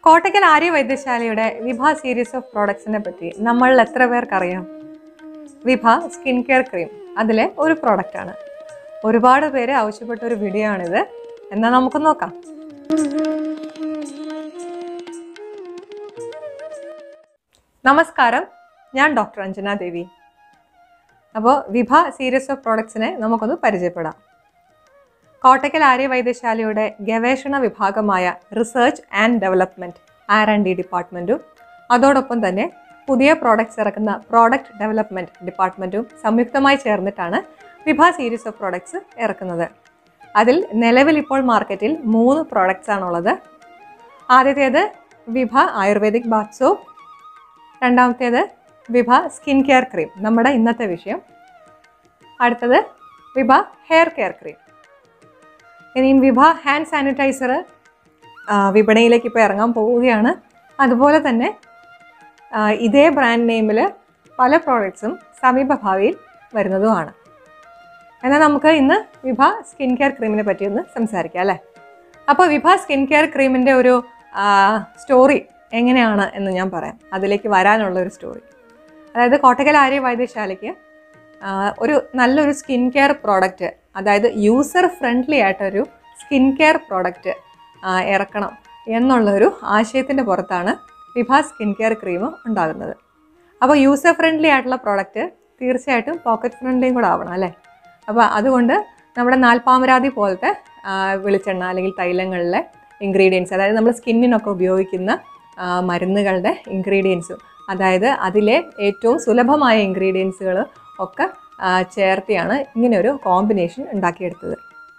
കോട്ടയ്ക്കൽ ആര്യ വൈദ്യശാലയുടെ Vibha series of പ്രോഡക്ട്സിനെ പറ്റി നമ്മളിൽ എത്ര പേർക്കറിയാം വിഭ സ്കിൻ കെയർ ക്രീം അതിലെ ഒരു പ്രോഡക്റ്റ് ആണ് ഒരുപാട് പേര് ആവശ്യപ്പെട്ട ഒരു വീഡിയോ ആണിത് എന്നാൽ നമുക്ക് നോക്കാം നമസ്കാരം ഞാൻ ഡോക്ടർ അഞ്ജന ദേവി അപ്പോൾ വിഭ സീരീസ് ഓഫ് പ്രോഡക്ട്സിനെ നമുക്കൊന്ന് പരിചയപ്പെടാം കോട്ടയ്ക്കൽ ആര്യ വൈദ്യശാലയുടെ ഗവേഷണ വിഭാഗമായ research and development R and D ഡിപ്പാർട്ട്മെൻറ്റും അതോടൊപ്പം തന്നെ പുതിയ പ്രോഡക്റ്റ്സ് ഇറക്കുന്ന പ്രോഡക്റ്റ് ഡെവലപ്മെൻറ്റ് ഡിപ്പാർട്ട്മെൻറ്റും സംയുക്തമായി ചേർന്നിട്ടാണ് വിഭ സീരീസ് ഓഫ് പ്രോഡക്ട്സ് ഇറക്കുന്നത് അതിൽ നിലവിൽ ഇപ്പോൾ മാർക്കറ്റിൽ മൂന്ന് പ്രോഡക്റ്റ്സ് ആണുള്ളത് ആദ്യത്തേത് വിഭ ആയുർവേദിക് ബാത്ത് സോപ്പ് രണ്ടാമത്തേത് വിഭ സ്കിൻ കെയർ ക്രീം നമ്മുടെ ഇന്നത്തെ വിഷയം അടുത്തത് വിഭ ഹെയർ കെയർ ക്രീം ഇനിയും വിഭ ഹാൻഡ് സാനിറ്റൈസർ വിപണിയിലേക്ക് ഇപ്പോൾ ഇറങ്ങാൻ പോവുകയാണ് അതുപോലെ തന്നെ ആ, ഇതേ ബ്രാൻഡ് നെയിമിൽ പല പ്രോഡക്ട്സും സമീപഭാവിയിൽ വരുന്നതുമാണ് എന്നാൽ നമുക്ക് ഇന്ന് വിഭ സ്കിൻ കെയർ ക്രീമിനെ പറ്റി ഒന്ന് സംസാരിക്കാം അല്ലേ അപ്പോൾ വിഭ സ്കിൻ കെയർ ക്രീമിൻ്റെ ഒരു സ്റ്റോറി എങ്ങനെയാണ് എന്ന് ഞാൻ പറയാം അതിലേക്ക് വരാനുള്ള ഒരു സ്റ്റോറി അതായത് കോട്ടക്കൽ ആര്യ വൈദ്യശാലയ്ക്ക് ആ, ഒരു നല്ലൊരു സ്കിൻ കെയർ പ്രോഡക്റ്റ് അതായത് യൂസർ ഫ്രണ്ട്ലി ആയിട്ടൊരു സ്കിൻ കെയർ പ്രോഡക്റ്റ് ഇറക്കണം എന്നുള്ളൊരു ആശയത്തിൻ്റെ പുറത്താണ് വിഭ സ്കിൻ കെയർ ക്രീം ഉണ്ടാകുന്നത് അപ്പോൾ യൂസർ ഫ്രണ്ട്ലി ആയിട്ടുള്ള പ്രോഡക്റ്റ് തീർച്ചയായിട്ടും പോക്കറ്റ് ഫ്രണ്ട്ലിയും കൂടെ ആവണം അല്ലേ അപ്പോൾ അതുകൊണ്ട് നമ്മുടെ നാൽപ്പാമരാതി പോലത്തെ ആ, വെളിച്ചെണ്ണ അല്ലെങ്കിൽ തൈലങ്ങളിലെ ഇൻഗ്രീഡിയൻസ് അതായത് നമ്മൾ സ്കിന്നിനൊക്കെ ഉപയോഗിക്കുന്ന ആ, മരുന്നുകളുടെ ഇൻഗ്രീഡിയൻസും അതായത് അതിലെ ഏറ്റവും സുലഭമായ ഇൻഗ്രീഡിയൻസുകൾ ഒക്കെ ആ, ചേർത്തിയാണ് ഇങ്ങനെ ഒരു കോമ്പിനേഷൻ ഉണ്ടാക്കിയെടുത്തത്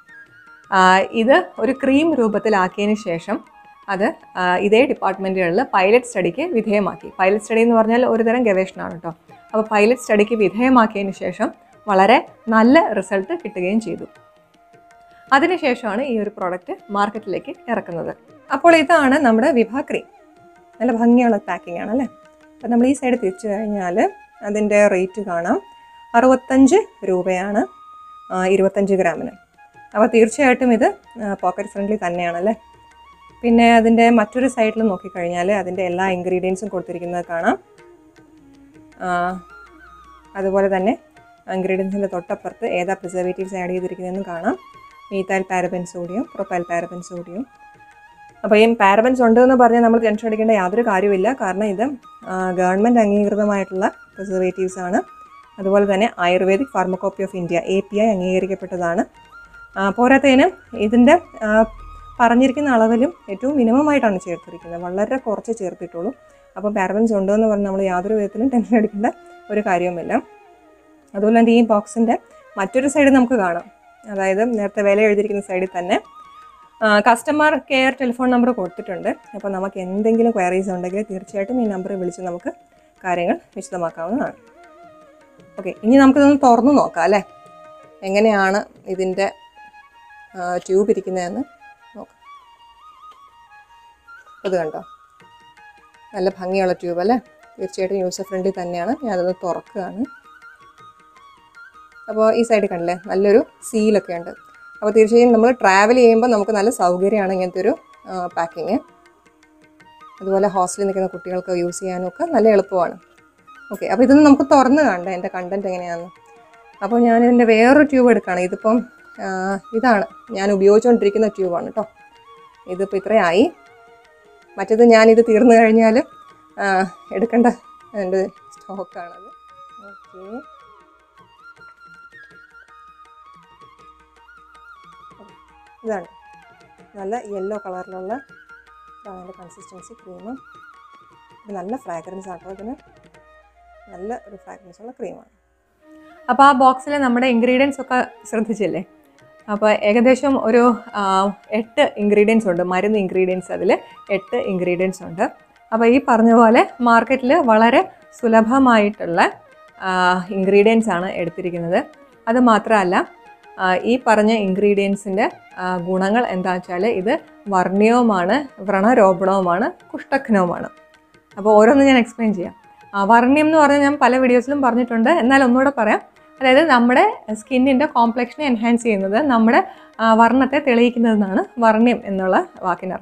ആ, ഇത് ഒരു ക്രീം രൂപത്തിലാക്കിയതിന് ശേഷം അത് ആ, ഇതേ ഡിപ്പാർട്ട്മെൻറ്റുകളിൽ പൈലറ്റ് സ്റ്റഡിക്ക് വിധേയമാക്കി പൈലറ്റ് സ്റ്റഡി എന്ന് പറഞ്ഞാൽ ഒരു തരം ഗവേഷണമാണ് കേട്ടോ അപ്പോൾ പൈലറ്റ് സ്റ്റഡിക്ക് വിധേയമാക്കിയതിന് ശേഷം വളരെ നല്ല റിസൾട്ട് കിട്ടുകയും ചെയ്തു അതിനുശേഷമാണ് ഈ ഒരു പ്രോഡക്റ്റ് മാർക്കറ്റിലേക്ക് ഇറക്കുന്നത് അപ്പോൾ ഇതാണ് നമ്മുടെ വിഭ ക്രീം നല്ല ഭംഗിയുള്ള പാക്കിംഗ് ആണ് അല്ലേ അപ്പോൾ നമ്മൾ ഈ സൈഡ് തിരിച്ചു കഴിഞ്ഞാൽ അതിൻ്റെ റേറ്റ് കാണാം അറുപത്തഞ്ച് രൂപയാണ് ആ, ഇരുപത്തഞ്ച് ഗ്രാമിന് അപ്പോൾ തീർച്ചയായിട്ടും ഇത് പോക്കറ്റ് ഫ്രണ്ട്ലി തന്നെയാണല്ലേ പിന്നെ അതിൻ്റെ മറ്റൊരു സൈഡിൽ നോക്കിക്കഴിഞ്ഞാൽ അതിൻ്റെ എല്ലാ ഇൻഗ്രീഡിയൻസും കൊടുത്തിരിക്കുന്നത് കാണാം ആ, അതുപോലെ തന്നെ ഇൻഗ്രീഡിയൻസിൻ്റെ തൊട്ടപ്പുറത്ത് ഏതാ പ്രിസർവേറ്റീവ്സ് ആഡ് ചെയ്തിരിക്കുന്നതെന്ന് കാണാം methyl paraben sodium propyl paraben sodium അപ്പോൾ ഈ പാരബൻസ് ഉണ്ട് എന്ന് പറഞ്ഞാൽ നമ്മൾ ടെൻഷൻ അടിക്കേണ്ട യാതൊരു കാര്യമില്ല കാരണം ഇത് ഗവൺമെൻറ് അംഗീകൃതമായിട്ടുള്ള പ്രിസർവേറ്റീവ്സ് ആണ് അതുപോലെ തന്നെ Ayurvedic pharmacopoeia of India A P I അംഗീകരിക്കപ്പെട്ടതാണ് ആ, പോരാത്തതിന് ഇതിൻ്റെ ആ, പറഞ്ഞിരിക്കുന്ന അളവിലും ഏറ്റവും മിനിമം ആയിട്ടാണ് ചേർത്തിരിക്കുന്നത് വളരെ കുറച്ച് ചേർത്തിട്ടുള്ളൂ അപ്പോൾ പാരബൻസ് ഉണ്ടോ എന്ന് പറഞ്ഞാൽ നമ്മൾ യാതൊരു വിധത്തിലും ടെൻഷൻ അടിക്കേണ്ട ഒരു കാര്യവുമില്ല അതുപോലെ തന്നെ ഈ ബോക്സിൻ്റെ മറ്റൊരു സൈഡ് നമുക്ക് കാണാം അതായത് നേരത്തെ വില എഴുതിയിരിക്കുന്ന സൈഡിൽ തന്നെ കസ്റ്റമർ കെയർ ടെലിഫോൺ നമ്പർ കൊടുത്തിട്ടുണ്ട് അപ്പോൾ നമുക്ക് എന്തെങ്കിലും ക്വയറീസ് ഉണ്ടെങ്കിൽ തീർച്ചയായിട്ടും ഈ നമ്പറിൽ വിളിച്ച് നമുക്ക് കാര്യങ്ങൾ വിശദമാക്കാവുന്നതാണ് ഓക്കെ ഇനി നമുക്കിതൊന്ന് തുറന്നു നോക്കാം അല്ലേ എങ്ങനെയാണ് ഇതിൻ്റെ ട്യൂബ് ഇരിക്കുന്നതെന്ന് നോക്കാം ഇത് കണ്ടോ നല്ല ഭംഗിയുള്ള ട്യൂബ് അല്ലേ തീർച്ചയായിട്ടും യൂസർ ഫ്രണ്ട്ലി തന്നെയാണ് ഞാനത് തുറക്കുകയാണ് അപ്പോൾ ഈ സൈഡിൽ കണ്ടില്ലേ നല്ലൊരു സീലൊക്കെ ഉണ്ട് അപ്പോൾ തീർച്ചയായും നമ്മൾ ട്രാവൽ ചെയ്യുമ്പോൾ നമുക്ക് നല്ല സൗകര്യമാണ് ഇങ്ങനത്തെ ഒരു പാക്കിങ് അതുപോലെ ഹോസ്റ്റലിൽ നിൽക്കുന്ന കുട്ടികൾക്ക് യൂസ് ചെയ്യാനും ഒക്കെ നല്ല എളുപ്പമാണ് ഓക്കെ അപ്പോൾ ഇതൊന്ന് നമുക്ക് തുറന്ന് കാണണ്ടേ എൻ്റെ കണ്ടൻറ്റ് എങ്ങനെയാണെന്ന് അപ്പോൾ ഞാൻ ഇതിൻ്റെ വേറൊരു ട്യൂബ് എടുക്കുകയാണ് ഇതിപ്പം ആ, ഇതാണ് ഞാൻ ഉപയോഗിച്ചുകൊണ്ടിരിക്കുന്ന ട്യൂബാണ് കേട്ടോ ഇതിപ്പോൾ ഇത്രയായി മറ്റേത് ഞാനിത് തീർന്നു കഴിഞ്ഞാൽ ആ, എടുക്കേണ്ട എൻ്റെ സ്റ്റോക്കാണത് ഓക്കെ ഇതാണ് നല്ല യെല്ലോ കളറിലുള്ള ഇതാണ് അതിൻ്റെ കൺസിസ്റ്റൻസി ക്രീം ഇത് നല്ല ഫ്രാഗ്രൻസ് ആട്ടോ ഇതിന് നല്ല ഒരു ഫ്രാഗ്രൻസ് ഉള്ള ക്രീമാണ് അപ്പോൾ ആ ബോക്സിൽ നമ്മുടെ ഇൻഗ്രീഡിയൻസ് ഒക്കെ ശ്രദ്ധിച്ചില്ലേ അപ്പോൾ ഏകദേശം ഒരു ആ, എട്ട് ഇൻഗ്രീഡിയൻസ് ഉണ്ട് മരുന്ന് ഇൻഗ്രീഡിയൻസ് അതിൽ എട്ട് ഇൻഗ്രീഡിയൻസ് ഉണ്ട് അപ്പോൾ ഈ പറഞ്ഞ പോലെ മാർക്കറ്റിൽ വളരെ സുലഭമായിട്ടുള്ള ഇൻഗ്രീഡിയൻസ് ആണ് എടുത്തിരിക്കുന്നത് അത് മാത്രമല്ല ആ, ഈ പറഞ്ഞ ഇൻഗ്രീഡിയൻസിൻ്റെ ഗുണങ്ങൾ എന്താ വെച്ചാൽ ഇത് വർണ്യവുമാണ് വ്രണരോപണവുമാണ് കുഷ്ഠഘ്നവുമാണ് അപ്പോൾ ഓരോന്ന് ഞാൻ എക്സ്പ്ലെയിൻ ചെയ്യാം ആ, വർണ്യം എന്ന് പറഞ്ഞാൽ ഞാൻ പല വീഡിയോസിലും പറഞ്ഞിട്ടുണ്ട് എന്നാൽ ഒന്നുകൂടെ പറയാം അതായത് നമ്മുടെ സ്കിന്നിൻ്റെ കോംപ്ലക്ഷനെ എൻഹാൻസ് ചെയ്യുന്നത് നമ്മുടെ ആ, വർണ്ണത്തെ തെളിയിക്കുന്നതെന്നാണ് വർണ്യം എന്നുള്ള വാക്കിനർത്ഥം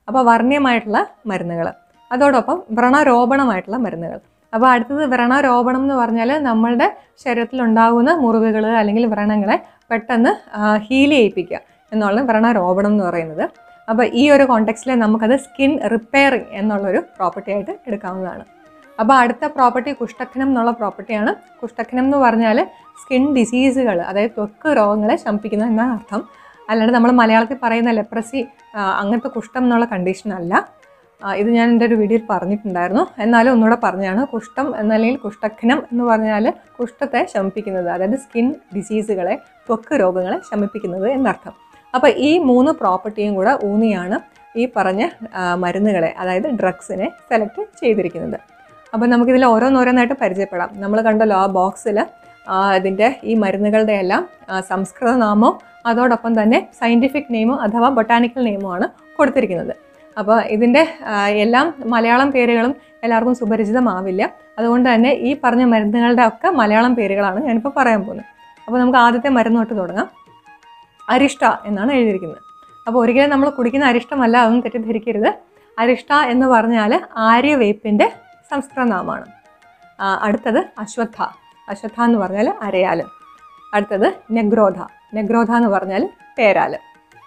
അപ്പോൾ വർണ്ണ്യമായിട്ടുള്ള മരുന്നുകൾ അതോടൊപ്പം വ്രണരോപണമായിട്ടുള്ള മരുന്നുകൾ അപ്പോൾ അടുത്തത് വ്രണരോപണം എന്ന് പറഞ്ഞാൽ നമ്മളുടെ ശരീരത്തിലുണ്ടാകുന്ന മുറിവുകൾ അല്ലെങ്കിൽ വ്രണങ്ങളെ പെട്ടെന്ന് ഹീൽ ചെയ്യിപ്പിക്കുക എന്നുള്ളത് വ്രണരോപണം എന്ന് പറയുന്നത് അപ്പോൾ ഈ ഒരു കോണ്ടെക്സ്റ്റിൽ നമുക്കത് സ്കിൻ റിപ്പയറിങ് എന്നുള്ളൊരു പ്രോപ്പർട്ടി ആയിട്ട് എടുക്കാവുന്നതാണ് അപ്പോൾ അടുത്ത പ്രോപ്പർട്ടി കുഷ്ഠഘനം എന്നുള്ള പ്രോപ്പർട്ടിയാണ് കുഷ്ഠഘനം എന്ന് പറഞ്ഞാൽ സ്കിൻ ഡിസീസുകൾ അതായത് ത്വക്ക് രോഗങ്ങളെ ശമിപ്പിക്കുന്നത് എന്നാണ് അർത്ഥം അല്ലാണ്ട് നമ്മൾ മലയാളത്തിൽ പറയുന്ന ലെപ്രസി അങ്ങനത്തെ കുഷ്ഠം എന്നുള്ള കണ്ടീഷൻ അല്ല ആ, ഇത് ഞാൻ എൻ്റെ ഒരു വീഡിയോയിൽ പറഞ്ഞിട്ടുണ്ടായിരുന്നു എന്നാലും ഒന്നുകൂടെ പറഞ്ഞാണ് കുഷ്ഠം എന്നല്ലെങ്കിൽ കുഷ്ഠഘനം എന്ന് പറഞ്ഞാൽ കുഷ്ഠത്തെ ശമിപ്പിക്കുന്നത് അതായത് സ്കിൻ ഡിസീസുകളെ ത്വക്ക് രോഗങ്ങളെ ശമിപ്പിക്കുന്നത് എന്നർത്ഥം അപ്പോൾ ഈ മൂന്ന് പ്രോപ്പർട്ടിയും കൂടെ ഊന്നിയാണ് ഈ പറഞ്ഞ ആ, മരുന്നുകളെ അതായത് ഡ്രഗ്സിനെ സെലക്ട് ചെയ്തിരിക്കുന്നത് അപ്പോൾ നമുക്കിതിൽ ഓരോന്നോരോന്നായിട്ട് പരിചയപ്പെടാം നമ്മൾ കണ്ടല്ലോ ആ ബോക്സിൽ ഇതിൻ്റെ ഈ മരുന്നുകളുടെ എല്ലാം ആ, സംസ്കൃത നാമവും അതോടൊപ്പം തന്നെ സയൻറ്റിഫിക് നെയിമും അഥവാ ബൊട്ടാനിക്കൽ നെയിമുമാണ് കൊടുത്തിരിക്കുന്നത് അപ്പോൾ ഇതിൻ്റെ ആ, എല്ലാം മലയാളം പേരുകളും എല്ലാവർക്കും സുപരിചിതമാവില്ല അതുകൊണ്ട് തന്നെ ഈ പറഞ്ഞ മരുന്നുകളുടെ ഒക്കെ മലയാളം പേരുകളാണ് ഞാനിപ്പോൾ പറയാൻ പോകുന്നത് അപ്പോൾ നമുക്ക് ആദ്യത്തെ മരുന്ന് തൊട്ട് തുടങ്ങാം അരിഷ്ട എന്നാണ് എഴുതിയിരിക്കുന്നത് അപ്പോൾ ഒരിക്കലും നമ്മൾ കുടിക്കുന്ന അരിഷ്ടമല്ല അതൊന്നും തെറ്റിദ്ധരിക്കരുത് അരിഷ്ട എന്ന് പറഞ്ഞാൽ ആര്യവേപ്പിൻ്റെ സംസ്കൃതനാമമാണ് ആ, അടുത്തത് അശ്വത്ഥ അശ്വത്ഥ എന്ന് പറഞ്ഞാൽ അരയാല് അടുത്തത് നെഗ്രോധ നെഗ്രോധ എന്ന് പറഞ്ഞാൽ പേരാല്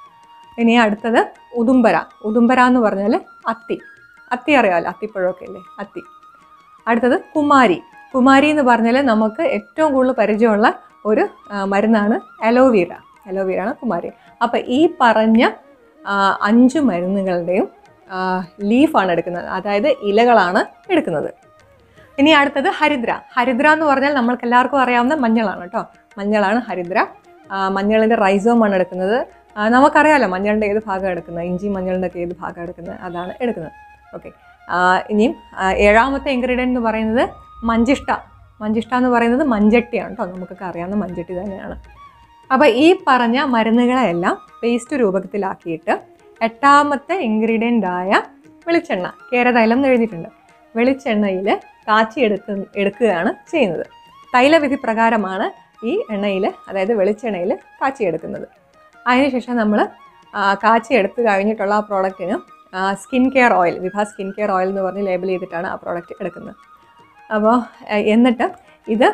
ഇനി അടുത്തത് ഉദുംബര ഉദുംബര എന്ന് പറഞ്ഞാൽ അത്തി അത്തി അറിയാമല്ലോ അത്തിപ്പഴമൊക്കെ അല്ലേ അത്തി അടുത്തത് കുമാരി കുമാരി എന്ന് പറഞ്ഞാൽ നമുക്ക് ഏറ്റവും കൂടുതൽ പരിചയമുള്ള ഒരു ആ, മരുന്നാണ് അലോവീര അലോവീര ആണ് കുമാരി അപ്പോൾ ഈ പറഞ്ഞ ആ, അഞ്ച് മരുന്നുകളുടെയും ലീഫാണ് എടുക്കുന്നത് അതായത് ഇലകളാണ് എടുക്കുന്നത് ഇനി അടുത്തത് ഹരിദ്ര ഹരിദ്ര എന്ന് പറഞ്ഞാൽ നമ്മൾക്ക് എല്ലാവർക്കും അറിയാവുന്ന മഞ്ഞളാണ് കേട്ടോ മഞ്ഞളാണ് ഹരിദ്ര ആ, മഞ്ഞളിൻ്റെ റൈസോമാണ് എടുക്കുന്നത് ആ, നമുക്കറിയാലോ മഞ്ഞളിൻ്റെ ഏത് ഭാഗം എടുക്കുന്നത് ഇഞ്ചി മഞ്ഞളിൻ്റെ ഒക്കെ ഏത് ഭാഗം എടുക്കുന്നത് അതാണ് എടുക്കുന്നത് ഓക്കെ ഇനിയും ആ, ഏഴാമത്തെ ഇൻഗ്രീഡിയൻ്റ് എന്ന് പറയുന്നത് മഞ്ചിഷ്ട മഞ്ചിഷ്ട എന്ന് പറയുന്നത് മഞ്ചട്ടിയാണ് കേട്ടോ നമുക്കൊക്കെ അറിയാവുന്ന മഞ്ചട്ടി തന്നെയാണ് അപ്പോൾ ഈ പറഞ്ഞ മരുന്നുകളെല്ലാം പേസ്റ്റ് രൂപത്തിലാക്കിയിട്ട് എട്ടാമത്തെ ഇൻഗ്രീഡിയൻ്റ് ആയ വെളിച്ചെണ്ണ കേരതൈലം എന്ന് എഴുതിയിട്ടുണ്ട് വെളിച്ചെണ്ണയിൽ കാച്ചി എടുക്ക എടുക്കുകയാണ് ചെയ്യുന്നത് തൈലവിധി പ്രകാരമാണ് ഈ എണ്ണയിൽ അതായത് വെളിച്ചെണ്ണയിൽ കാച്ചിയെടുക്കുന്നത് അതിനുശേഷം നമ്മൾ കാച്ചി എടുത്ത് കഴിഞ്ഞിട്ടുള്ള ആ പ്രോഡക്റ്റിന് skin care oil Vibha skin care oil എന്ന് പറഞ്ഞ് ലേബൽ ചെയ്തിട്ടാണ് ആ പ്രോഡക്റ്റ് എടുക്കുന്നത് അപ്പോൾ എന്നിട്ട് ഇത്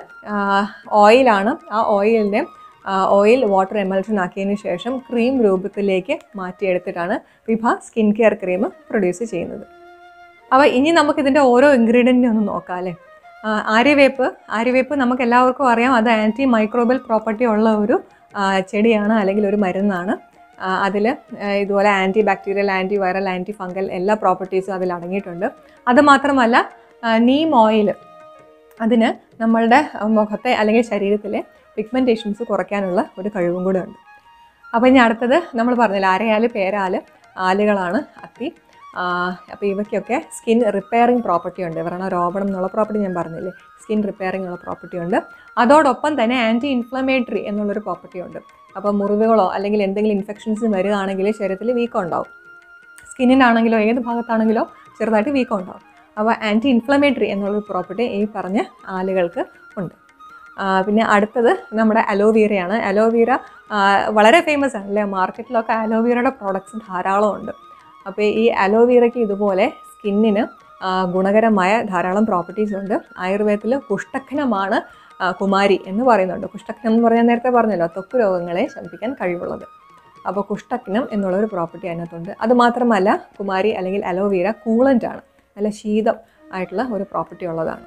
ഓയിലാണ് ആ ഓയിലിൻ്റെ ഓയിൽ വാട്ടർ എമൽഷൻ ആക്കിയതിന് ശേഷം ക്രീം രൂപത്തിലേക്ക് മാറ്റിയെടുത്തിട്ടാണ് Vibha skin care cream produce ചെയ്യുന്നത് അപ്പോൾ ഇനി നമുക്കിതിൻ്റെ ഓരോ ഇൻഗ്രീഡിയൻറ്റിനെ ഒന്ന് നോക്കാം അല്ലേ ആ, ആര്യവേപ്പ് ആര്യവേപ്പ് നമുക്ക് എല്ലാവർക്കും അറിയാം അത് ആൻറ്റി മൈക്രോബൽ പ്രോപ്പർട്ടി ഉള്ള ഒരു ആ, ചെടിയാണ് അല്ലെങ്കിൽ ഒരു മരുന്നാണ് അതിൽ ഇതുപോലെ anti bacterial anti viral anti fungal എല്ലാ പ്രോപ്പർട്ടീസും അതിൽ അടങ്ങിയിട്ടുണ്ട് അത് മാത്രമല്ല നീം ഓയിൽ അതിന് നമ്മളുടെ മുഖത്തെ അല്ലെങ്കിൽ ശരീരത്തിലെ പിഗ്മെൻറ്റേഷൻസ് കുറയ്ക്കാനുള്ള ഒരു കഴിവും കൂടെ ഉണ്ട് അപ്പോൾ ഇനി അടുത്തത് നമ്മൾ പറഞ്ഞില്ല അരയാല് പേരാല് ആലുകളാണ് അത്തി അപ്പോൾ ഇവയ്ക്കൊക്കെ സ്കിൻ റിപ്പയറിംഗ് പ്രോപ്പർട്ടി ഉണ്ട് വ്രണരോപണം എന്നുള്ള പ്രോപ്പർട്ടി ഞാൻ പറഞ്ഞില്ലേ സ്കിൻ റിപ്പയറിംഗ് ഉള്ള പ്രോപ്പർട്ടി ഉണ്ട് അതോടൊപ്പം തന്നെ ആൻറ്റി ഇൻഫ്ലമേറ്ററി എന്നുള്ളൊരു പ്രോപ്പർട്ടി ഉണ്ട് അപ്പോൾ മുറിവുകളോ അല്ലെങ്കിൽ എന്തെങ്കിലും ഇൻഫെക്ഷൻസ് വരികയാണെങ്കിൽ ശരീരത്തിൽ വീക്കം ഉണ്ടാവും സ്കിന്നിനാണെങ്കിലോ ഏത് ഭാഗത്താണെങ്കിലോ ചെറുതായിട്ട് വീക്കം ഉണ്ടാവും അപ്പോൾ ആൻറ്റി ഇൻഫ്ലമേറ്ററി എന്നുള്ളൊരു പ്രോപ്പർട്ടി ഈ പറഞ്ഞ ആലുകൾക്ക് ഉണ്ട് ആ, പിന്നെ അടുത്തത് നമ്മുടെ അലോവീറയാണ് അലോവീറ ആ, വളരെ ഫേമസ് ആണ് അല്ലേ മാർക്കറ്റിലൊക്കെ അലോവീറയുടെ പ്രോഡക്ട്സ് ധാരാളം ഉണ്ട് അപ്പോൾ ഈ അലോവീറയ്ക്ക് ഇതുപോലെ സ്കിന്നിന് ആ, ഗുണകരമായ ധാരാളം പ്രോപ്പർട്ടീസ് ഉണ്ട് ആയുർവേദത്തിൽ കുഷ്ഠഘനമാണ് ആ, കുമാരി എന്ന് പറയുന്നുണ്ട് കുഷ്ഠഘനം എന്ന് പറഞ്ഞാൽ നേരത്തെ പറഞ്ഞല്ലോ ത്വക്ക് രോഗങ്ങളെ ശമിപ്പിക്കാൻ കഴിവുള്ളത് അപ്പോൾ കുഷ്ഠഘ്നം എന്നുള്ളൊരു പ്രോപ്പർട്ടി അതിനകത്തുണ്ട് അത് മാത്രമല്ല കുമാരി അല്ലെങ്കിൽ അലോവീറ കൂളൻ്റ് ആണ് നല്ല ശീതം ആയിട്ടുള്ള ഒരു പ്രോപ്പർട്ടി ഉള്ളതാണ്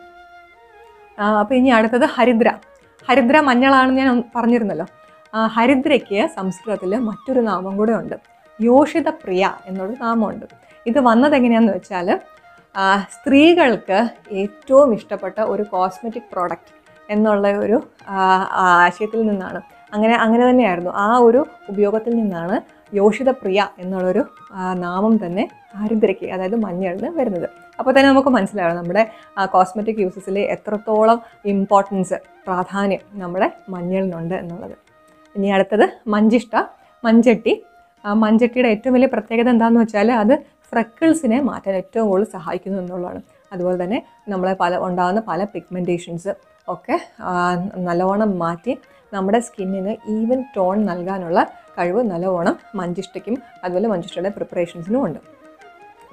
അപ്പോൾ ഇനി അടുത്തത് ഹരിദ്ര ഹരിദ്ര മഞ്ഞളാണെന്ന് ഞാൻ പറഞ്ഞിരുന്നല്ലോ ആ, ഹരിദ്രയ്ക്ക് സംസ്കൃതത്തിൽ മറ്റൊരു നാമം കൂടെ ഉണ്ട് യോഷിത പ്രിയ എന്നൊരു നാമമുണ്ട് ഇത് വന്നത് എങ്ങനെയാണെന്ന് വെച്ചാൽ ആ, സ്ത്രീകൾക്ക് ഏറ്റവും ഇഷ്ടപ്പെട്ട ഒരു കോസ്മെറ്റിക് പ്രോഡക്റ്റ് എന്നുള്ള ഒരു ആ, ആ ആശയത്തിൽ നിന്നാണ് അങ്ങനെ അങ്ങനെ തന്നെയായിരുന്നു ആ ഒരു ഉപയോഗത്തിൽ നിന്നാണ് യോഷിത പ്രിയ എന്നുള്ളൊരു ആ, നാമം തന്നെ ഹരിദ്രയ്ക്ക് അതായത് മഞ്ഞളിന് വരുന്നത് അപ്പോൾ തന്നെ നമുക്ക് മനസ്സിലാവും നമ്മുടെ കോസ്മെറ്റിക് യൂസസിൽ എത്രത്തോളം ഇമ്പോർട്ടൻസ് പ്രാധാന്യം നമ്മുടെ മഞ്ഞളിനുണ്ട് എന്നുള്ളത് ഇനി അടുത്തത് മഞ്ചിഷ്ട മഞ്ചട്ടി ആ മഞ്ചട്ടിയുടെ ഏറ്റവും വലിയ പ്രത്യേകത എന്താണെന്ന് വെച്ചാൽ അത് ഫ്രക്കിൾസിനെ മാറ്റാൻ ഏറ്റവും കൂടുതൽ സഹായിക്കുന്നു എന്നുള്ളതാണ് അതുപോലെ തന്നെ നമ്മളെ പല ഉണ്ടാകുന്ന പല പിഗ്മെൻറ്റേഷൻസ് ഒക്കെ ആ, നല്ലവണ്ണം മാറ്റി നമ്മുടെ സ്കിന്നിന് ഈവൻ ടോൺ നൽകാനുള്ള കഴിവ് നല്ലവണ്ണം മഞ്ചിഷ്ടയ്ക്കും അതുപോലെ മഞ്ചിഷ്ടയുടെ പ്രിപ്പറേഷൻസിനും ഉണ്ട്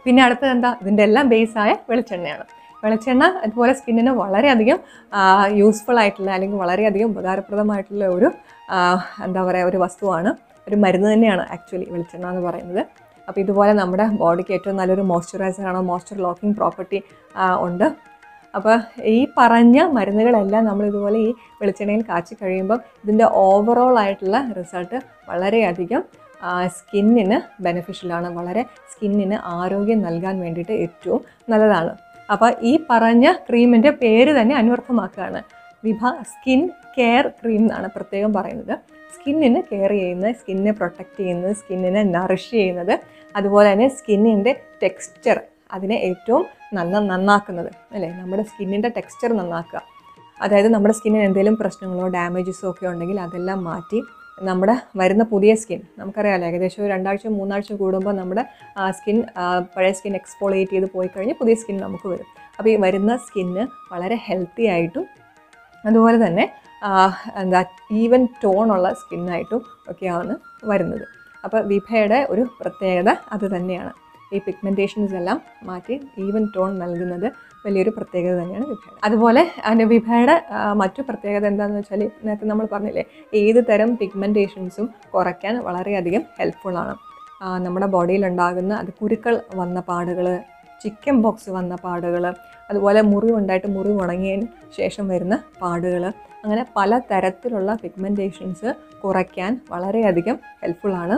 പിന്നെ അടുത്തത് എന്താ ഇതിൻ്റെ എല്ലാം ബേസായ വെളിച്ചെണ്ണയാണ് വെളിച്ചെണ്ണ അതുപോലെ സ്കിന്നിന് വളരെയധികം യൂസ്ഫുൾ ആയിട്ടുള്ള അല്ലെങ്കിൽ വളരെയധികം ഉപകാരപ്രദമായിട്ടുള്ള ഒരു ആ, എന്താ പറയുക ഒരു വസ്തുവാണ് ഒരു മരുന്ന് തന്നെയാണ് ആക്ച്വലി വെളിച്ചെണ്ണ എന്ന് പറയുന്നത് അപ്പോൾ ഇതുപോലെ നമ്മുടെ ബോഡിക്ക് ഏറ്റവും നല്ലൊരു മോയ്സ്ചറൈസർ ആണ് മോയ്സ്ചർ ലോക്കിംഗ് പ്രോപ്പർട്ടി ഉണ്ട് അപ്പോൾ ഈ പറഞ്ഞ മരുന്നുകളെല്ലാം നമ്മൾ ഇതുപോലെ ഈ വെളിച്ചെണ്ണയിൽ കാച്ചി കഴിയുമ്പം ഇതിൻ്റെ ഓവറോൾ ആയിട്ടുള്ള റിസൾട്ട് വളരെയധികം സ്കിന്നിന് ബെനിഫിഷ്യലാണ് വളരെ സ്കിന്നിന് ആരോഗ്യം നൽകാൻ വേണ്ടിയിട്ട് ഏറ്റവും നല്ലതാണ് അപ്പോൾ ഈ പറഞ്ഞ ക്രീമിൻ്റെ പേര് തന്നെ അന്വർത്ഥമാക്കുകയാണ് വിഭ സ്കിൻ കെയർ ക്രീം എന്നാണ് പ്രത്യേകം പറയുന്നത് സ്കിന്നിന് കെയർ ചെയ്യുന്നത് സ്കിന്നിനെ പ്രൊട്ടക്റ്റ് ചെയ്യുന്നത് സ്കിന്നിനെ നറിഷ് ചെയ്യുന്നത് അതുപോലെ തന്നെ സ്കിന്നിൻ്റെ ടെക്സ്ചർ അതിനെ ഏറ്റവും നന്ന നന്നാക്കുന്നത് അല്ലേ നമ്മുടെ സ്കിന്നിൻ്റെ ടെക്സ്ചർ നന്നാക്കുക അതായത് നമ്മുടെ സ്കിന്നിന് എന്തെങ്കിലും പ്രശ്നങ്ങളോ ഡാമേജസോ ഒക്കെ ഉണ്ടെങ്കിൽ അതെല്ലാം മാറ്റി നമ്മുടെ വരുന്ന പുതിയ സ്കിൻ നമുക്കറിയാമല്ലോ ഏകദേശം ഒരു രണ്ടാഴ്ച മൂന്നാഴ്ച കൂടുമ്പോൾ നമ്മുടെ സ്കിൻ പഴയ സ്കിൻ എക്സ്പോളേറ്റ് ചെയ്ത് പോയി കഴിഞ്ഞ് പുതിയ സ്കിൻ നമുക്ക് വരും അപ്പോൾ ഈ വരുന്ന സ്കിന്ന് വളരെ ഹെൽത്തി ആയിട്ടും അതുപോലെ തന്നെ ആ, എന്താ ഈവൻ ടോണുള്ള സ്കിന്നായിട്ടും ഒക്കെയാണ് വരുന്നത് അപ്പോൾ വിഭയുടെ ഒരു പ്രത്യേകത അത് തന്നെയാണ് ഈ പിഗ്മെൻറ്റേഷൻസ് എല്ലാം മാറ്റി ഈവൻ ടോൺ നൽകുന്നത് വലിയൊരു പ്രത്യേകത തന്നെയാണ് വിഭയുടെ അതുപോലെ അതിൻ്റെ വിഭയുടെ ആ, മറ്റു പ്രത്യേകത എന്താണെന്ന് വെച്ചാൽ നേരത്തെ നമ്മൾ പറഞ്ഞില്ലേ ഏത് തരം പിഗ്മെൻറ്റേഷൻസും കുറയ്ക്കാൻ വളരെയധികം ഹെൽപ്ഫുള്ളാണ് നമ്മുടെ ബോഡിയിൽ ഉണ്ടാകുന്ന അത് കുരുക്കൾ വന്ന പാടുകൾ ചിക്കൻ ബോക്സ് വന്ന പാടുകൾ അതുപോലെ മുറിവുണ്ടായിട്ട് മുറിവ് ഉണങ്ങിയതിന് ശേഷം വരുന്ന പാടുകൾ അങ്ങനെ പല തരത്തിലുള്ള പിഗ്മെൻറ്റേഷൻസ് കുറയ്ക്കാൻ വളരെയധികം ഹെൽപ്ഫുള്ളാണ്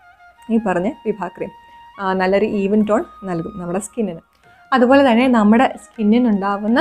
ഈ പറഞ്ഞ വിഭാ ക്രീം ആ, നല്ലൊരു ഈവൻ ടോൺ നൽകും നമ്മുടെ സ്കിന്നിന് അതുപോലെ തന്നെ നമ്മുടെ സ്കിന്നിനുണ്ടാവുന്ന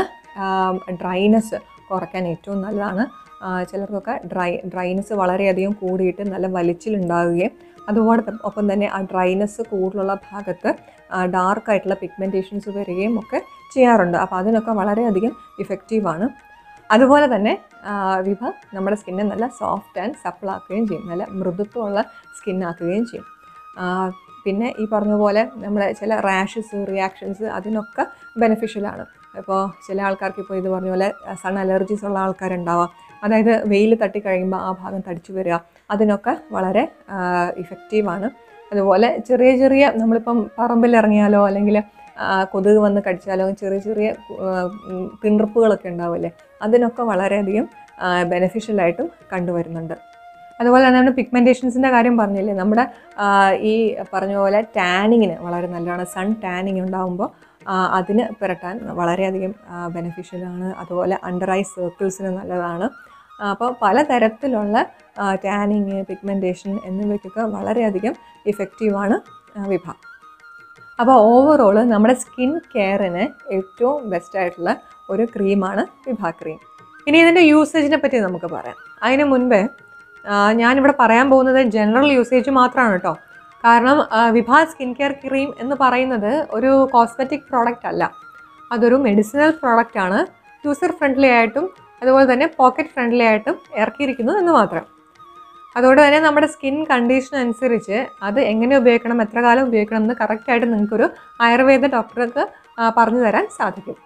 ഡ്രൈനെസ് കുറയ്ക്കാൻ ഏറ്റവും നല്ലതാണ് ആ, ചിലർക്കൊക്കെ ഡ്രൈ ഡ്രൈനെസ് വളരെയധികം കൂടിയിട്ട് നല്ല വലിച്ചിലുണ്ടാവുകയും അതുപോലെ ത- ഒപ്പം തന്നെ ആ ഡ്രൈനെസ് കൂടുതലുള്ള ഭാഗത്ത് ഡാർക്കായിട്ടുള്ള പിഗ്മെൻറ്റേഷൻസ് വരികയും ഒക്കെ ചെയ്യാറുണ്ട് അപ്പോൾ അതിനൊക്കെ വളരെയധികം ഇഫക്റ്റീവാണ് അതുപോലെ തന്നെ ആ, വിഭ നമ്മുടെ സ്കിന്നെ നല്ല സോഫ്റ്റ് ആൻഡ് സപ്പിൾ ആക്കുകയും ചെയ്യും നല്ല മൃദുത്വമുള്ള സ്കിന്നാക്കുകയും ചെയ്യും ആ, പിന്നെ ഈ പറഞ്ഞ പോലെ നമ്മുടെ ചില റാഷസ് റിയാക്ഷൻസ് അതിനൊക്കെ ബെനിഫിഷ്യലാണ് ഇപ്പോൾ ചില ആൾക്കാർക്ക് ഇപ്പോൾ ഇത് പറഞ്ഞ പോലെ സൺ അലർജീസ് ഉള്ള ആൾക്കാരുണ്ടാവാം അതായത് വെയിൽ തട്ടി കഴിയുമ്പോൾ ആ ഭാഗം തടിച്ചു വരിക അതിനൊക്കെ വളരെ ഇഫക്റ്റീവാണ് അതുപോലെ ചെറിയ ചെറിയ നമ്മളിപ്പം പറമ്പിലിറങ്ങിയാലോ അല്ലെങ്കിൽ ആ, കൊതുക് വന്ന് കടിച്ചാലോ ചെറിയ ചെറിയ ആ, ഉം, പിണർപ്പുകളൊക്കെ ഉണ്ടാവില്ലേ അതിനൊക്കെ വളരെയധികം ബെനിഫിഷ്യലായിട്ടും കണ്ടുവരുന്നുണ്ട് അതുപോലെ തന്നെ നമ്മൾ പിഗ്മെൻറ്റേഷൻസിൻ്റെ കാര്യം പറഞ്ഞില്ലേ നമ്മുടെ ആ, ഈ പറഞ്ഞ പോലെ ടാനിങ്ങിന് വളരെ നല്ലതാണ് സൺ ടാനിങ് ഉണ്ടാകുമ്പോൾ അതിന് പുരട്ടാൻ വളരെയധികം ബെനിഫിഷ്യലാണ് അതുപോലെ അണ്ടർ ഐ സർക്കിൾസിന് നല്ലതാണ് ആ, അപ്പോൾ പലതരത്തിലുള്ള ടാനിങ് പിഗ്മെൻറ്റേഷൻ എന്നിവയ്ക്കൊക്കെ വളരെയധികം ഇഫക്റ്റീവാണ് വിഭ അപ്പോൾ ഓവറോൾ നമ്മുടെ സ്കിൻ കെയറിന് ഏറ്റവും ബെസ്റ്റ് ആയിട്ടുള്ള ഒരു ക്രീമാണ് വിഭ ക്രീം ഇനി ഇതിൻ്റെ യൂസേജിനെ പറ്റി നമുക്ക് പറയാം അതിന് മുൻപേ ആ, ഞാനിവിടെ പറയാൻ പോകുന്നത് ജനറൽ യൂസേജ് മാത്രമാണ് കേട്ടോ കാരണം ആ, വിഭ സ്കിൻ കെയർ ക്രീം എന്ന് പറയുന്നത് ഒരു കോസ്മെറ്റിക് പ്രോഡക്റ്റ് അല്ല അതൊരു മെഡിസിനൽ പ്രോഡക്റ്റ് ആണ് യൂസർ ഫ്രണ്ട്ലി ആയിട്ടും അതുപോലെ തന്നെ പോക്കറ്റ് ഫ്രണ്ട്ലി ആയിട്ടും ഇറക്കിയിരിക്കുന്നു എന്ന് മാത്രം അതുകൊണ്ട് തന്നെ നമ്മുടെ സ്കിൻ കണ്ടീഷൻ അനുസരിച്ച് അത് എങ്ങനെ ഉപയോഗിക്കണം എത്ര കാലം ഉപയോഗിക്കണം എന്ന് കറക്റ്റായിട്ട് നിങ്ങൾക്കൊരു ആയുർവേദ ഡോക്ടർക്ക് ആ, പറഞ്ഞു തരാൻ സാധിക്കും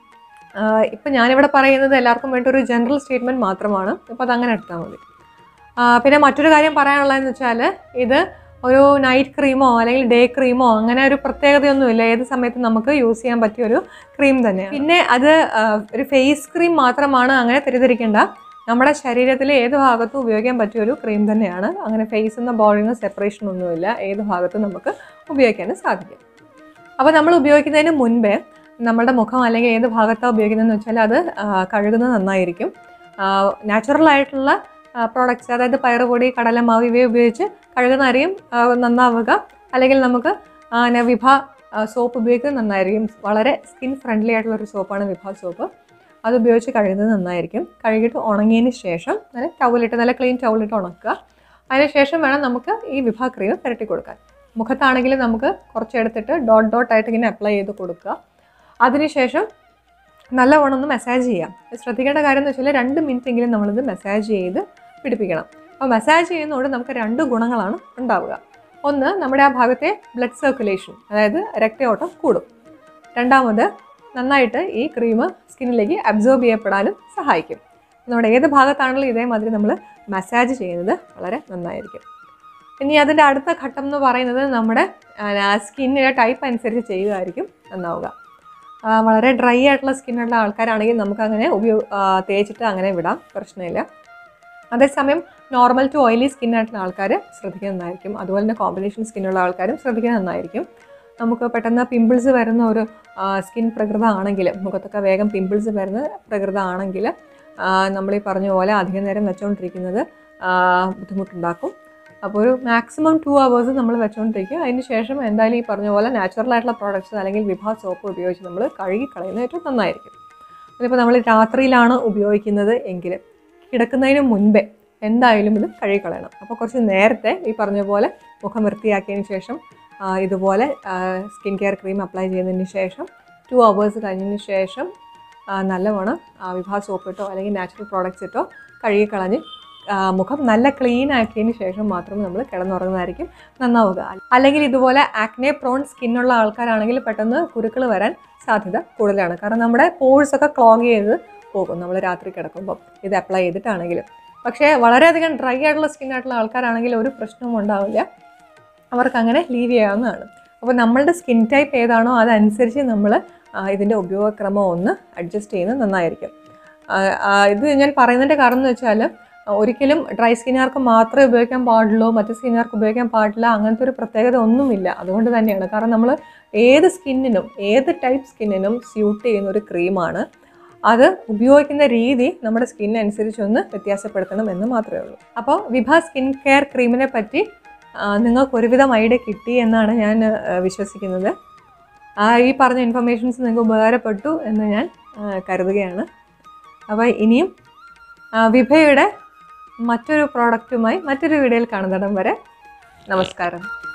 ഇപ്പം ഞാനിവിടെ പറയുന്നത് എല്ലാവർക്കും വേണ്ടി ഒരു ജനറൽ സ്റ്റേറ്റ്മെൻറ്റ് മാത്രമാണ് അപ്പോൾ അതങ്ങനെ എടുത്താൽ മതി ആ, പിന്നെ മറ്റൊരു കാര്യം പറയാനുള്ളതെന്ന് വെച്ചാൽ ഇത് ഒരു നൈറ്റ് ക്രീമോ അല്ലെങ്കിൽ ഡേ ക്രീമോ അങ്ങനെ ഒരു പ്രത്യേകതയൊന്നുമില്ല ഏത് സമയത്തും നമുക്ക് യൂസ് ചെയ്യാൻ പറ്റിയ ഒരു ക്രീം തന്നെയാണ് പിന്നെ അത് ആ, ഒരു ഫേസ് ക്രീം മാത്രമാണ് അങ്ങനെ തെറ്റിദ്ധരിക്കേണ്ട നമ്മുടെ ശരീരത്തിലെ ഏത് ഭാഗത്തും ഉപയോഗിക്കാൻ പറ്റിയ ഒരു ക്രീം തന്നെയാണ് അങ്ങനെ ഫേസ് എന്ന ബോഡിയിൽ നിന്ന് സെപ്പറേഷൻ ഒന്നുമില്ല ഏത് ഭാഗത്തും നമുക്ക് ഉപയോഗിക്കാൻ സാധിക്കും അപ്പോൾ നമ്മൾ ഉപയോഗിക്കുന്നതിന് മുൻപേ നമ്മുടെ മുഖം അല്ലെങ്കിൽ ഏത് ഭാഗത്താണ് ഉപയോഗിക്കുന്നതെന്ന് വെച്ചാൽ അത് ആ, കഴുകുന്നത് നന്നായിരിക്കും നാച്ചുറൽ ആയിട്ടുള്ള പ്രോഡക്റ്റ്സ് അതായത് പയറുപൊടി കടലമാവ് ഇവയെ ഉപയോഗിച്ച് കഴുകുന്ന അരിയും ആ, നന്നാവുക അല്ലെങ്കിൽ നമുക്ക് ആ, ന- വിഭ സോപ്പ് ഉപയോഗിക്കുന്നത് നന്നായിരിക്കും വളരെ സ്കിൻ ഫ്രണ്ട്ലി ആയിട്ടുള്ള ഒരു സോപ്പാണ് വിഭ സോപ്പ് അത് ഉപയോഗിച്ച് കഴുകുന്നത് നന്നായിരിക്കും കഴുകിയിട്ട് ഉണങ്ങിയതിന് ശേഷം നല്ല ടവലിട്ട് നല്ല ക്ലീൻ ടവലിട്ട് ഉണക്കുക അതിന് ശേഷം വേണം നമുക്ക് ഈ വിഭ ക്രീം പുരട്ടി കൊടുക്കാൻ മുഖത്താണെങ്കിൽ നമുക്ക് കുറച്ചെടുത്തിട്ട് ഡോട്ട് ഡോട്ട് ആയിട്ട് ഇങ്ങനെ അപ്ലൈ ചെയ്ത് കൊടുക്കുക അതിനുശേഷം നല്ലവണ്ണം ഒന്ന് മസാജ് ചെയ്യാം ശ്രദ്ധിക്കേണ്ട കാര്യം എന്ന് വെച്ചാൽ രണ്ട് മിനിറ്റ് എങ്കിലും നമ്മളിത് മസാജ് ചെയ്ത് പിടിപ്പിക്കണം അപ്പോൾ മസാജ് ചെയ്യുന്നതുകൊണ്ട് നമുക്ക് രണ്ട് ഗുണങ്ങളാണ് ഉണ്ടാവുക ഒന്ന് നമ്മുടെ ആ ഭാഗത്തെ ബ്ലഡ് സർക്കുലേഷൻ അതായത് രക്തയോട്ടം കൂടും രണ്ടാമത് നന്നായിട്ട് ഈ ക്രീം സ്കിന്നിലേക്ക് അബ്സോർബ് ചെയ്യപ്പെടാനും സഹായിക്കും നമ്മുടെ ഏത് ഭാഗത്താണെങ്കിലും ഇതേമാതിരി നമ്മൾ മസാജ് ചെയ്യുന്നത് വളരെ നന്നായിരിക്കും ഇനി അതിൻ്റെ അടുത്ത ഘട്ടം എന്ന് പറയുന്നത് നമ്മുടെ സ്കിന്നിൻ്റെ ടൈപ്പ് അനുസരിച്ച് ചെയ്യുകയായിരിക്കും നന്നാവുക ആ, വളരെ ഡ്രൈ ആയിട്ടുള്ള സ്കിന്നുള്ള ആൾക്കാരാണെങ്കിൽ നമുക്കങ്ങനെ ഉപയോ ആ, തേച്ചിട്ട് അങ്ങനെ വിടാം പ്രശ്നമില്ല അതേസമയം നോർമൽ ടു ഓയിലി സ്കിന്നായിട്ടുള്ള ആൾക്കാർ ശ്രദ്ധിക്കുന്നത് നന്നായിരിക്കും അതുപോലെ തന്നെ കോമ്പിനേഷൻ സ്കിന്നുള്ള ആൾക്കാരും ശ്രദ്ധിക്കുന്നത് നന്നായിരിക്കും നമുക്ക് പെട്ടെന്ന് പിമ്പിൾസ് വരുന്ന ഒരു സ്കിൻ പ്രകൃതമാണെങ്കിൽ മുഖത്തൊക്കെ വേഗം പിമ്പിൾസ് വരുന്ന പ്രകൃതമാണെങ്കിൽ നമ്മൾ ഈ പറഞ്ഞ പോലെ അധികം നേരം വെച്ചുകൊണ്ടിരിക്കുന്നത് ആ, ബുദ്ധിമുട്ടുണ്ടാക്കും അപ്പോൾ ഒരു മാക്സിമം ടു അവേഴ്സ് നമ്മൾ വെച്ചുകൊണ്ടിരിക്കുക അതിന് ശേഷം എന്തായാലും ഈ പറഞ്ഞ പോലെ നാച്ചുറൽ ആയിട്ടുള്ള പ്രോഡക്റ്റ്സ് അല്ലെങ്കിൽ വിഭാ സോപ്പ് ഉപയോഗിച്ച് നമ്മൾ കഴുകി കളയുന്നത് ഏറ്റവും നന്നായിരിക്കും അതിപ്പോൾ നമ്മൾ രാത്രിയിലാണ് ഉപയോഗിക്കുന്നത് എങ്കിൽ കിടക്കുന്നതിന് മുൻപേ എന്തായാലും ഇത് കഴുകിക്കളയണം അപ്പോൾ കുറച്ച് നേരത്തെ ഈ പറഞ്ഞ പോലെ മുഖം വൃത്തിയാക്കിയതിന് ശേഷം ആ, ഇതുപോലെ സ്കിൻ കെയർ ക്രീം അപ്ലൈ ചെയ്തതിന് ശേഷം ടു അവേഴ്സ് കഴിഞ്ഞതിന് ശേഷം ആ, നല്ലവണ്ണം ആ, വിഭാ സോപ്പ് ഇട്ടോ അല്ലെങ്കിൽ നാച്ചുറൽ പ്രോഡക്റ്റ്സ് ഇട്ടോ കഴുകിക്കളഞ്ഞ് ആ, മുഖം നല്ല ക്ലീൻ ആക്കിയതിന് ശേഷം മാത്രമേ നമ്മൾ കിടന്നുറങ്ങുന്നതായിരിക്കും നന്നാവുക അല്ലെങ്കിൽ ഇതുപോലെ ആക്നെ പ്രോൺ സ്കിന്നുള്ള ആൾക്കാരാണെങ്കിൽ പെട്ടെന്ന് കുരുക്കൾ വരാൻ സാധ്യത കൂടുതലാണ് കാരണം നമ്മുടെ പോഴ്സ് ഒക്കെ ക്ലോഗ് ചെയ്ത് പോകും നമ്മൾ രാത്രി കിടക്കുമ്പോൾ ഇത് അപ്ലൈ ചെയ്തിട്ടാണെങ്കിലും പക്ഷേ വളരെയധികം ഡ്രൈ ആയിട്ടുള്ള സ്കിൻ ആയിട്ടുള്ള ആൾക്കാരാണെങ്കിൽ ഒരു പ്രശ്നവും ഉണ്ടാവില്ല അവർക്ക് അങ്ങനെ ലീവ് ചെയ്യാവുന്നതാണ് അപ്പോൾ നമ്മളുടെ സ്കിൻ ടൈപ്പ് ഏതാണോ അതനുസരിച്ച് നമ്മൾ ഇതിൻ്റെ ഉപയോഗക്രമം ഒന്ന് അഡ്ജസ്റ്റ് ചെയ്യുന്നത് നന്നായിരിക്കും ആ, ആ, ഇത് ഞാൻ പറയുന്നതിൻ്റെ കാരണം എന്ന് വെച്ചാൽ ഒരിക്കലും ഡ്രൈ സ്കിന്നുകാർക്ക് മാത്രമേ ഉപയോഗിക്കാൻ പാടുള്ളൂ മറ്റു സ്കിന്നുകാർക്ക് ഉപയോഗിക്കാൻ പാടില്ല അങ്ങനത്തെ ഒരു പ്രത്യേകത ഒന്നുമില്ല അതുകൊണ്ട് തന്നെയാണ് കാരണം നമ്മൾ ഏത് സ്കിന്നിനും ഏത് ടൈപ്പ് സ്കിന്നിനും സ്യൂട്ട് ചെയ്യുന്ന ഒരു ക്രീമാണ് അത് ഉപയോഗിക്കുന്ന രീതി നമ്മുടെ സ്കിൻ അനുസരിച്ചൊന്ന് വ്യത്യാസപ്പെടുത്തണം എന്ന് മാത്രമേ ഉള്ളൂ അപ്പോൾ വിഭ സ്കിൻ കെയർ ക്രീമിനെ പറ്റി ആ, നിങ്ങൾക്ക് ഒരുവിധം ഐഡിയ കിട്ടി എന്നാണ് ഞാൻ ആ, വിശ്വസിക്കുന്നത് ആ ഈ പറഞ്ഞ ഇൻഫർമേഷൻസ് നിങ്ങൾക്ക് ഉപകാരപ്പെട്ടു എന്ന് ഞാൻ ആ, കരുതുകയാണ് അപ്പോൾ ഇനിയും ആ, വിഭയുടെ മറ്റൊരു പ്രോഡക്റ്റുമായി മറ്റൊരു വീഡിയോയിൽ കാണുന്നിടം വരെ നമസ്കാരം